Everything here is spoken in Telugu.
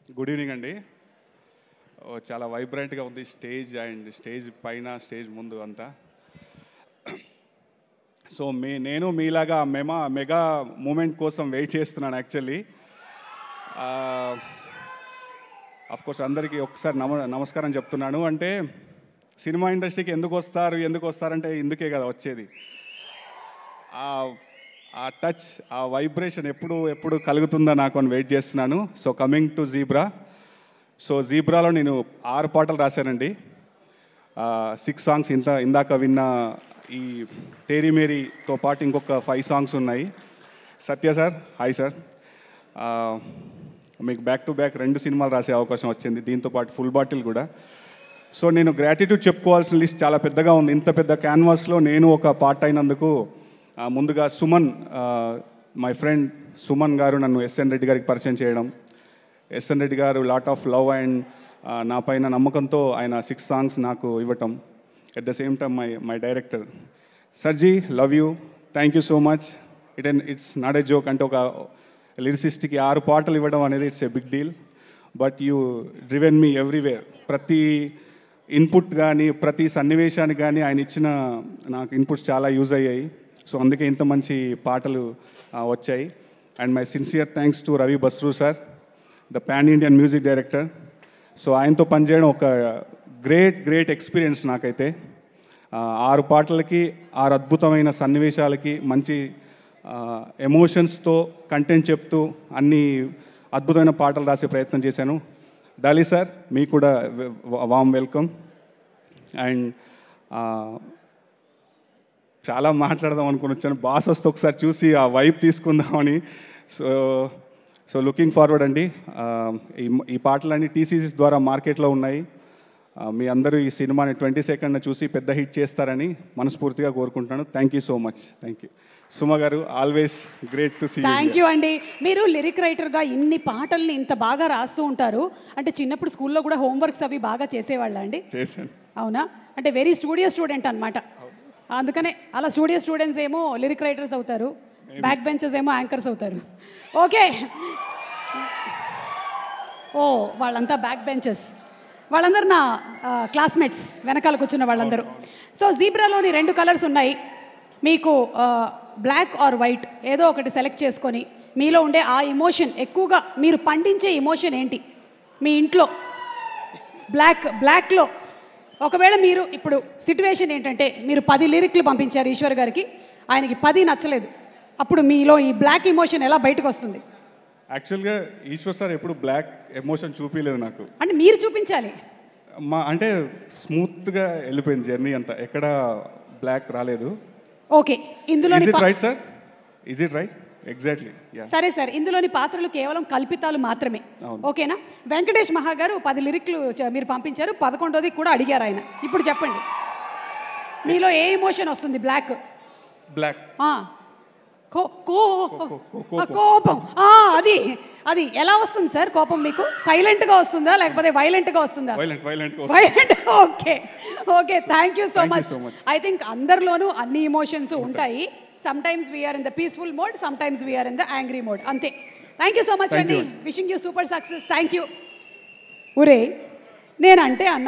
గుడ్ ఈవినింగ్ అండి ఓ, చాలా వైబ్రెంట్గా ఉంది స్టేజ్ అండ్ స్టేజ్ పైన స్టేజ్ ముందు అంతా సో మీ నేను మీలాగా మెమా మెగా మూమెంట్ కోసం వెయిట్ చేస్తున్నాను యాక్చువల్లీ కోర్స్ అందరికీ ఒకసారి నమ నమస్కారం చెప్తున్నాను అంటే సినిమా ఇండస్ట్రీకి ఎందుకు వస్తారు ఎందుకు వస్తారంటే ఇందుకే కదా వచ్చేది ఆ- ఆ టచ్ ఆ వైబ్రేషన్ ఎప్పుడు ఎప్పుడు కలుగుతుందా నాకు అని వెయిట్ చేస్తున్నాను so coming to Zebra so జీబ్రాలో నేను ఆరు పాటలు రాశానండి సిక్స్ సాంగ్స్ ఇంత ఇందాక విన్న ఈ తేరీ మేరీతో పాటు ఇంకొక ఫైవ్ సాంగ్స్ ఉన్నాయి సత్య సార్ హాయ్ సార్ మీకు బ్యాక్ టు బ్యాక్ రెండు సినిమాలు రాసే అవకాశం వచ్చింది దీంతో పాటు ఫుల్ బాటిల్ కూడా సో నేను గ్రాటిట్యూడ్ చెప్పుకోవాల్సిన లిస్ట్ చాలా పెద్దగా ఉంది ఇంత పెద్ద క్యాన్వాస్లో నేను ఒక పార్ట్ అయినందుకు ఆ, ముందుగా సుమన్ మై ఫ్రెండ్ సుమన్ గారు నన్ను ఎస్ఎన్ రెడ్డి గారికి పరిచయం చేయడం ఎస్ఎన్ రెడ్డి గారు లాట్ ఆఫ్ లవ్ అండ్ నా పైన నమ్మకంతో ఆయన సిక్స్ సాంగ్స్ నాకు ఇవ్వటం at the same time my my director సర్జీ love you thank you so much it and it's not a joke అంటే ఒక లిరిసిస్ట్కి ఆరు పాటలు ఇవ్వడం అనేది it's a big deal but you driven me everywhere ప్రతి ఇన్పుట్ కానీ ప్రతి సన్నివేశానికి కానీ ఆయన ఇచ్చిన నాకు ఇన్పుట్స్ చాలా యూజ్ అయ్యాయి సో అందుకే ఇంత మంచి పాటలు ఆ, వచ్చాయి and my sincere thanks to Ravi Basrur sir the pan Indian music director so ఆయనతో పనిచేయడం ఒక గ్రేట్ గ్రేట్ ఎక్స్పీరియన్స్ నాకైతే ఆ, ఆరు పాటలకి ఆరు అద్భుతమైన సన్నివేశాలకి మంచి ఎమోషన్స్తో కంటెంట్ చెప్తూ అన్ని అద్భుతమైన పాటలు రాసే ప్రయత్నం చేశాను డాలీ సార్ మీకు కూడా వామ్ వెల్కమ్ అండ్ చాలా మాట్లాడదాం అనుకుని వచ్చాను బాస్ వస్తే ఒకసారి చూసి ఆ వైబ్ తీసుకుందామని సో సో లుకింగ్ ఫార్వర్డ్ అండి ఆ, ఈ ఈ పాటలన్నీ టీసీసీస్ ద్వారా మార్కెట్లో ఉన్నాయి ఆ, మీ అందరూ ఈ సినిమాని ట్వంటీ సెకండ్ చూసి పెద్ద హిట్ చేస్తారని మనస్ఫూర్తిగా కోరుకుంటున్నాను thank you so much thank you Suma garu always great to see thank you అండి మీరు లిరిక్ రైటర్గా ఇన్ని పాటల్ని ఇంత బాగా రాస్తూ ఉంటారు అంటే చిన్నప్పుడు స్కూల్లో కూడా హోంవర్క్స్ అవి బాగా చేసేవాళ్ళ అండి చేశాను అవునా అంటే వెరీ స్టూడియో స్టూడెంట్ అనమాట అందుకనే అలా స్టూడియో స్టూడెంట్స్ ఏమో లిరిక్ రైటర్స్ అవుతారు బ్యాక్ బెంచెస్ ఏమో యాంకర్స్ అవుతారు ఓకే ఓ వాళ్ళంతా బ్యాక్ బెంచెస్ వాళ్ళందరూ నా క్లాస్మేట్స్ వెనకాల కూర్చున్న వాళ్ళందరూ సో జీబ్రాలోని రెండు కలర్స్ ఉన్నాయి మీకు బ్లాక్ ఆర్ వైట్ ఏదో ఒకటి సెలెక్ట్ చేసుకొని మీలో ఉండే ఆ ఇమోషన్ ఎక్కువగా మీరు పండించే ఇమోషన్ ఏంటి మీ ఇంట్లో బ్లాక్ బ్లాక్లో ఒకవేళ మీరు ఇప్పుడు సిట్యువేషన్ ఏంటంటే మీరు పది లిరిక్లు పంపించారు ఈశ్వర్ గారికి ఆయనకి పది నచ్చలేదు అప్పుడు మీలో ఈ బ్లాక్ ఇమోషన్ ఎలా బయటకు వస్తుంది యాక్చువల్గా ఈశ్వర్ సార్ ఎప్పుడు బ్లాక్ ఎమోషన్ చూపించలేదు నాకు అంటే మీరు చూపించాలి మా అంటే స్మూత్గా వెళ్ళిపోయింది జర్నీ అంతా ఎక్కడ బ్లాక్ రాలేదు ఓకే ఇందులోని ఇజ్ ఇట్ పా- right sir is it right exactly yeah సరే సార్ ఇందులోని పాత్రలు కేవలం కల్పితాలు మాత్రమే అవును. ఓకేనా వెంకటేష్ మహా గారు పది లిరిక్లు చ- మీరు పంపించారు పదకొండోది కూడా అడిగారు ఆయన ఇప్పుడు చెప్పండి మీలో ఏ ఇమోషన్ వస్తుంది బ్లాక్ బ్లాక్ ఆ. కో కో కో- ఆ, కోపం ఆ, అది అది ఎలా వస్తుంది సార్ కోపం మీకు సైలెంట్గా వస్తుందా లేకపోతే వైలెంట్గా వస్తుందా violent violent violent okay okay thank you so Thank you much so much. I think అందరిలోనూ అన్ని ఇమోషన్స్ ఉంటాయి sometimes we are in the peaceful mode sometimes we are in the angry mode అంతే thank you so much Thank అండి you. Wishing you super success thank you ఒరే నేనంటే అన్న